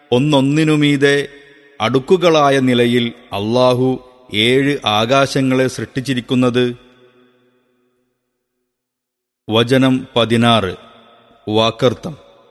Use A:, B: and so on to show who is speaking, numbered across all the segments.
A: ഒന്നൊന്നിനുമീതെ അടുക്കുകളായ നിലയിൽ അള്ളാഹു ഏഴ് ആകാശങ്ങളെ സൃഷ്ടിച്ചിരിക്കുന്നത് വചനം പതിനാറ് വാക്കർത്ഥം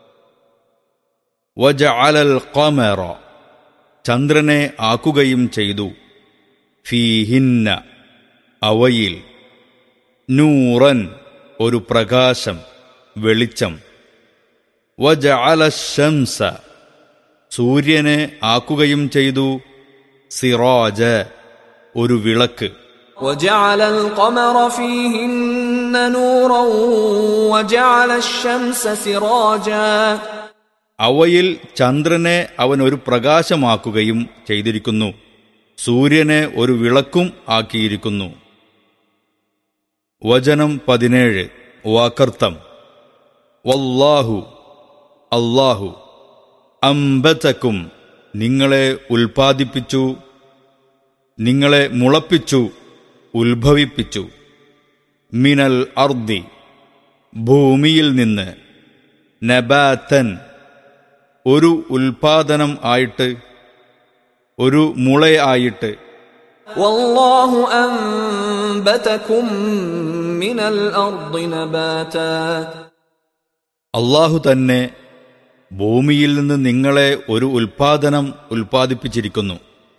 A: വജ അലൽ ഖമറ ചന്ദ്രനെ ആക്കുകയും ചെയ്തു ഫീഹിന്ന അവയിൽ നൂറൻ ഒരു പ്രകാശം വെളിച്ചം വജ അലശംസ സൂര്യനെ ആക്കുകയും ചെയ്തു സിറാജ ഒരു വിളക്ക്
B: وجعل القمر فيهن نورا وجعل الشمس سراجا
A: അവയിൽ ചന്ദ്രനെ അവൻ ഒരു പ്രകാശമാക്കുകയും ചെയ്തിരിക്കുന്നു സൂര്യനെ ഒരു വിളക്കും ആക്കിയിരിക്കുന്നു വചനം പതിനേഴ് വാക്കർത്ഥം വല്ലാഹു അല്ലാഹു അമ്പതക്കും നിങ്ങളെ ഉൽപ്പാദിപ്പിച്ചു നിങ്ങളെ മുളപ്പിച്ചു ഉത്ഭവിപ്പിച്ചു മിനൽ അർദി ഭൂമിയിൽ നിന്ന് നബാത്തൻ ഒരു ഉൽപാദനം ആയിട്ട് ഒരു മുളയായിട്ട്
B: والله أنبتكم من الأرض نباتا
A: അള്ളാഹു തന്നെ ഭൂമിയിൽ നിന്ന് നിങ്ങളെ ഒരു ഉൽപാദനം ഉൽപ്പാദിപ്പിച്ചിരിക്കുന്നു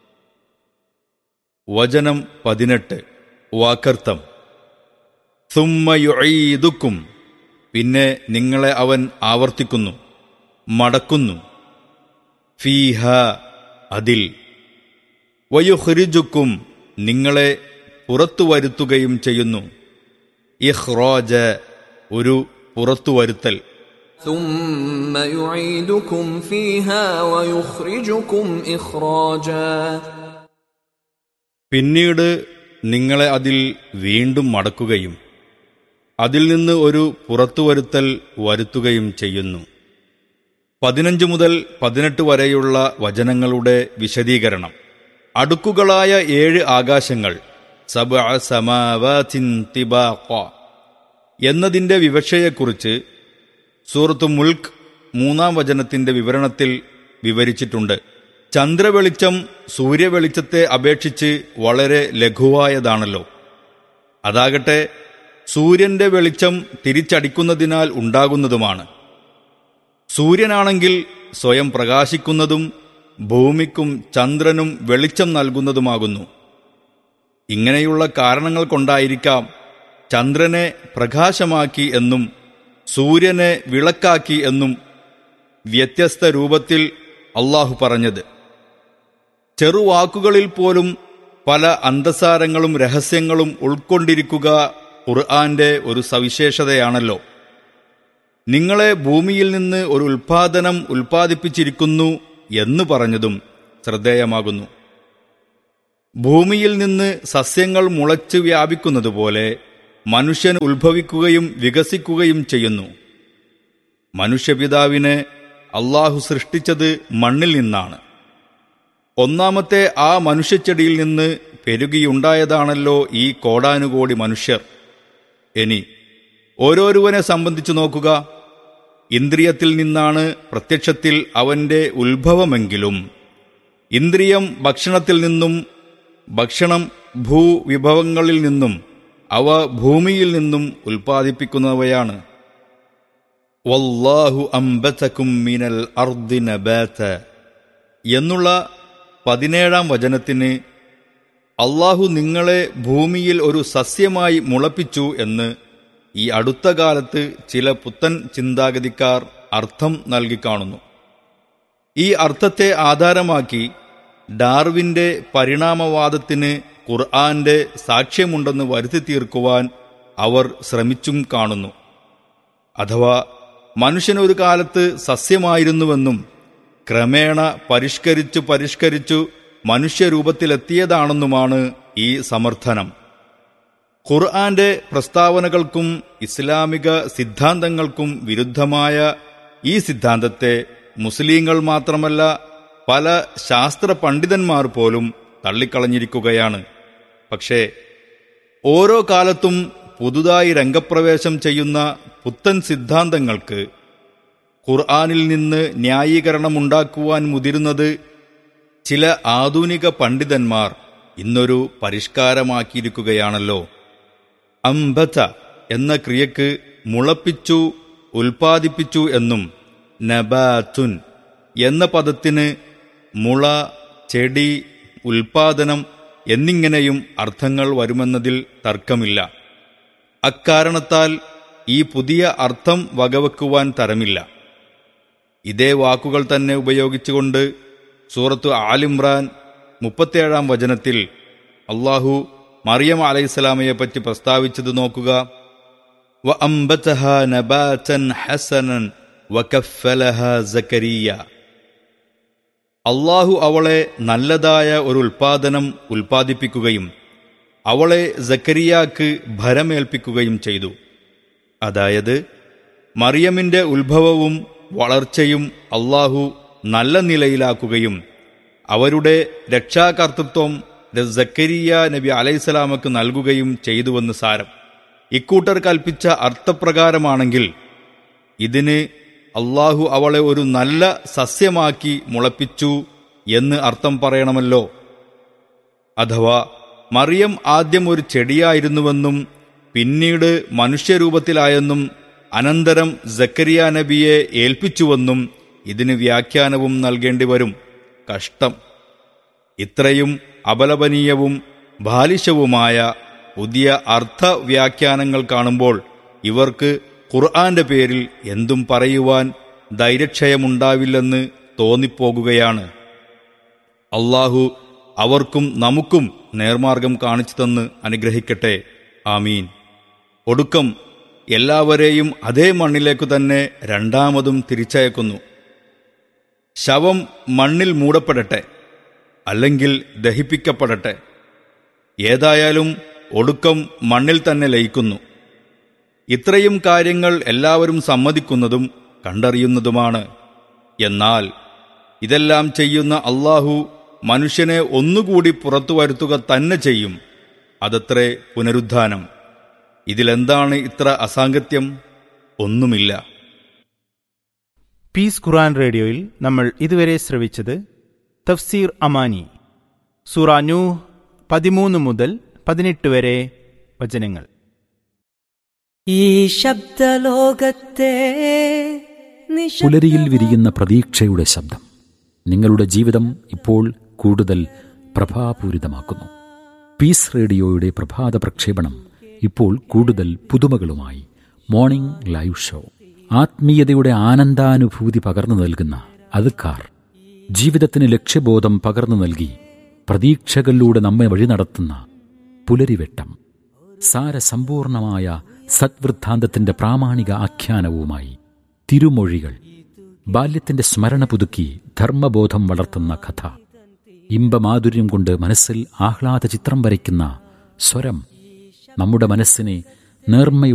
A: വചനം പതിനെട്ട് വാക്കർത്ഥം സുമ്മയുഴീതുക്കും പിന്നെ നിങ്ങളെ അവൻ ആവർത്തിക്കുന്നു മടക്കുന്നു ഫീഹ അതിൽ വയുഹ്രിജുക്കും നിങ്ങളെ പുറത്തു വരുത്തുകയും ചെയ്യുന്നു ഇഹ്റോജ ഒരു പുറത്തുവരുത്തൽ
B: ثم يعيدكم فيها ويخرجكم إخراجا
A: പിന്നീട് നിങ്ങളെ അതിൽ വീണ്ടും മടക്കുകയും അതിൽ നിന്ന് ഒരു പുറത്തുവരുത്തൽ വരുത്തുകയും ചെയ്യുന്നു പതിനഞ്ച് മുതൽ പതിനെട്ട് വരെയുള്ള വചനങ്ങളുടെ വിശദീകരണം അടുക്കുകളായ ഏഴ് ആകാശങ്ങൾ സബ സമാവാതിൻ തിബാഖ എന്നതിന്റെ വിവക്ഷയെക്കുറിച്ച് സൂറത്ത് മുൽക്ക് മൂന്നാം വചനത്തിന്റെ വിവരണത്തിൽ വിവരിച്ചിട്ടുണ്ട് ചന്ദ്രവെളിച്ചം സൂര്യവെളിച്ചത്തെ അപേക്ഷിച്ച് വളരെ ലഘുവായതാണല്ലോ അതാകട്ടെ സൂര്യന്റെ വെളിച്ചം തിരിച്ചടിക്കുന്നതിനാൽ ഉണ്ടാകുന്നതുമാണ് സൂര്യനാണെങ്കിൽ സ്വയം പ്രകാശിക്കുന്നതും ഭൂമിക്കും ചന്ദ്രനും വെളിച്ചം നൽകുന്നതുമാകുന്നു ഇങ്ങനെയുള്ള കാരണങ്ങൾ കൊണ്ടായിരിക്കാം ചന്ദ്രനെ പ്രകാശമാക്കി എന്നും സൂര്യനെ വിളക്കാക്കി എന്നും വ്യത്യസ്ത രൂപത്തിൽ അള്ളാഹു പറഞ്ഞത് ചെറുവാക്കുകളിൽ പോലും പല അന്തസാരങ്ങളും രഹസ്യങ്ങളും ഉൾക്കൊണ്ടിരിക്കുക ഖുർആന്റെ ഒരു സവിശേഷതയാണല്ലോ നിങ്ങളെ ഭൂമിയിൽ നിന്ന് ഒരു ഉൽപാദനം ഉൽപ്പാദിപ്പിച്ചിരിക്കുന്നു എന്ന് പറഞ്ഞതും ശ്രദ്ധേയമാകുന്നു ഭൂമിയിൽ നിന്ന് സസ്യങ്ങൾ മുളച്ച് വ്യാപിക്കുന്നതുപോലെ മനുഷ്യൻ ഉത്ഭവിക്കുകയും വികസിക്കുകയും ചെയ്യുന്നു മനുഷ്യപിതാവിനെ അള്ളാഹു സൃഷ്ടിച്ചത് മണ്ണിൽ നിന്നാണ് ഒന്നാമത്തെ ആ മനുഷ്യച്ചെടിയിൽ നിന്ന് പെരുകിയുണ്ടായതാണല്ലോ ഈ കോടാനുകോടി മനുഷ്യർ ഇനി ഓരോരുവനെ സംബന്ധിച്ചു നോക്കുക ഇന്ദ്രിയത്തിൽ നിന്നാണ് പ്രത്യക്ഷത്തിൽ അവന്റെ ഉത്ഭവമെങ്കിലും ഇന്ദ്രിയം ഭക്ഷണത്തിൽ നിന്നും ഭക്ഷണം ഭൂവിഭവങ്ങളിൽ നിന്നും അവ ഭൂമിയിൽ നിന്നും ഉൽപ്പാദിപ്പിക്കുന്നവയാണ് വല്ലാഹു അംബതക്കും മിനൽ അർദി നബാത എന്നുള്ള പതിനേഴാം വചനത്തിന് അള്ളാഹു നിങ്ങളെ ഭൂമിയിൽ ഒരു സസ്യമായി മുളപ്പിച്ചു എന്ന് ഈ അടുത്ത കാലത്ത് ചില പുത്തൻ ചിന്താഗതിക്കാർ അർത്ഥം നൽകിക്കാണുന്നു ഈ അർത്ഥത്തെ ആധാരമാക്കി ഡാർവിന്റെ പരിണാമവാദത്തിന് ഖുർആന്റെ സാക്ഷ്യമുണ്ടെന്ന് വരുത്തി തീർക്കുവാൻ അവർ ശ്രമിച്ചും കാണുന്നു അഥവാ മനുഷ്യൻ ഒരു കാലത്ത് സസ്യമായിരുന്നുവെന്നും ക്രമേണ പരിഷ്കരിച്ചു പരിഷ്കരിച്ചു മനുഷ്യരൂപത്തിലെത്തിയതാണെന്നുമാണ് ഈ സമർത്ഥനം ഖുർആന്റെ പ്രസ്താവനകൾക്കും ഇസ്ലാമിക സിദ്ധാന്തങ്ങൾക്കും വിരുദ്ധമായ ഈ സിദ്ധാന്തത്തെ മുസ്ലിങ്ങൾ മാത്രമല്ല പല ശാസ്ത്ര പണ്ഡിതന്മാർ പോലും തള്ളിക്കളഞ്ഞിരിക്കുകയാണ് പക്ഷേ ഓരോ കാലത്തും പുതുതായി രംഗപ്രവേശം ചെയ്യുന്ന പുത്തൻ സിദ്ധാന്തങ്ങൾക്ക് ഖുർആാനിൽ നിന്ന് ന്യായീകരണമുണ്ടാക്കുവാൻ മുതിരുന്നത് ചില ആധുനിക പണ്ഡിതന്മാർ ഇന്നൊരു പരിഷ്കാരമാക്കിയിരിക്കുകയാണല്ലോ അംബത എന്ന ക്രിയക്ക് മുളപ്പിച്ചു ഉൽപ്പാദിപ്പിച്ചു എന്നും നബാത്തുൻ എന്ന പദത്തിന് മുള ചെടി ഉൽപാദനം എന്നിങ്ങനെയും അർത്ഥങ്ങൾ വരുമെന്നതിൽ തർക്കമില്ല അക്കാരണത്താൽ ഈ പുതിയ അർത്ഥം വകവെക്കുവാൻ തരമില്ല ഇതേ വാക്കുകൾ തന്നെ ഉപയോഗിച്ചുകൊണ്ട് സൂറത്ത് ആലിമ്രാൻ മുപ്പത്തേഴാം വചനത്തിൽ അള്ളാഹു മറിയം അലൈഹിസ്സലാമയെ പറ്റി പ്രസ്താവിച്ചത് നോക്കുക വ അംബതഹ നബാതൻ ഹസനൻ വകഫലഹ സക്കരിയ അള്ളാഹു അവളെ നല്ലതായ ഒരു ഉൽപാദനം ഉൽപ്പാദിപ്പിക്കുകയും അവളെ സക്കരിയാക്ക് ഭരമേൽപ്പിക്കുകയും ചെയ്തു അതായത് മറിയമിന്റെ ഉത്ഭവവും വളർച്ചയും അള്ളാഹു നല്ല നിലയിലാക്കുകയും അവരുടെ രക്ഷാകർത്തൃത്വം സക്കരിയ നബി അലൈഹിസ്സലാമക്ക് നൽകുകയും ചെയ്തുവെന്ന് സാരം ഇക്കൂട്ടർ കൽപ്പിച്ച അർത്ഥപ്രകാരമാണെങ്കിൽ ഇതിന് അള്ളാഹു അവളെ ഒരു നല്ല സസ്യമാക്കി മുളപ്പിച്ചു എന്ന് അർത്ഥം പറയണമല്ലോ അഥവാ മറിയം ആദ്യം ഒരു ചെടിയായിരുന്നുവെന്നും പിന്നീട് മനുഷ്യരൂപത്തിലായെന്നും അനന്തരം സക്കരിയ നബിയെ ഏൽപ്പിച്ചുവെന്നും ഇതിന് വ്യാഖ്യാനവും നൽകേണ്ടി വരും കഷ്ടം ഇത്രയും അപലപനീയവും ബാലിശവുമായ പുതിയ അർത്ഥവ്യാഖ്യാനങ്ങൾ കാണുമ്പോൾ ഇവർക്ക് ഖുർആന്റെ പേരിൽ എന്തും പറയുവാൻ ധൈര്യക്ഷയമുണ്ടാവില്ലെന്ന് തോന്നിപ്പോകുകയാണ് അള്ളാഹു അവർക്കും നമുക്കും നേർമാർഗം കാണിച്ചു തന്ന് അനുഗ്രഹിക്കട്ടെ ആമീൻ ഒടുക്കം എല്ലാവരെയും അതേ മണ്ണിലേക്കു തന്നെ രണ്ടാമതും തിരിച്ചയക്കുന്നു ശവം മണ്ണിൽ മൂടപ്പെടട്ടെ അല്ലെങ്കിൽ ദഹിപ്പിക്കപ്പെടട്ടെ ഏതായാലും ഒടുക്കം മണ്ണിൽ തന്നെ ലയിക്കുന്നു ഇത്രയും കാര്യങ്ങൾ എല്ലാവരും സമ്മതിക്കുന്നതും കണ്ടറിയുന്നതുമാണ് എന്നാൽ ഇതെല്ലാം ചെയ്യുന്ന അള്ളാഹു മനുഷ്യനെ ഒന്നുകൂടി പുറത്തു വരുത്തുക തന്നെ ചെയ്യും അതത്രേ പുനരുദ്ധാനം ഇതിലെന്താണ് ഇത്ര അസാംഗത്യം ഒന്നുമില്ല
C: പീസ് ഖുറാൻ റേഡിയോയിൽ നമ്മൾ ഇതുവരെ ശ്രവിച്ചത് തഫ്സീർ അമാനി സൂറ നൂഹ് പതിമൂന്ന് മുതൽ പതിനെട്ട് വരെ വചനങ്ങൾ
D: ഈ ശബ്ദലോകത്തെ നിശബ്ദ-
E: പുലരിയിൽ വിരിയുന്ന പ്രതീക്ഷയുടെ ശബ്ദം നിങ്ങളുടെ ജീവിതം ഇപ്പോൾ കൂടുതൽ പ്രഭാപൂരിതമാക്കുന്നു പീസ് റേഡിയോയുടെ പ്രഭാത പ്രക്ഷേപണം ഇപ്പോൾ കൂടുതൽ പുതുമകളുമായി മോർണിംഗ് ലൈവ് ഷോ ആത്മീയതയുടെ ആനന്ദാനുഭൂതി പകർന്നു നൽകുന്ന അതുക്കാർ ജീവിതത്തിന് ലക്ഷ്യബോധം പകർന്നു നൽകി പ്രതീക്ഷകളിലൂടെ നമ്മെ വഴി നടത്തുന്ന പുലരിവെട്ടം സാരസമ്പൂർണമായ സദ്വൃദ്ധാന്തത്തിന്റെ പ്രാമാണിക ആഖ്യാനവുമായി തിരുമൊഴികൾ ബാല്യത്തിന്റെ സ്മരണ പുതുക്കി ധർമ്മബോധം വളർത്തുന്ന കഥ ഇമ്പമാധുര്യം കൊണ്ട് മനസ്സിൽ ആഹ്ലാദ ചിത്രം വരയ്ക്കുന്ന സ്വരം നമ്മുടെ മനസ്സിനെ നേർമ്മയുടെ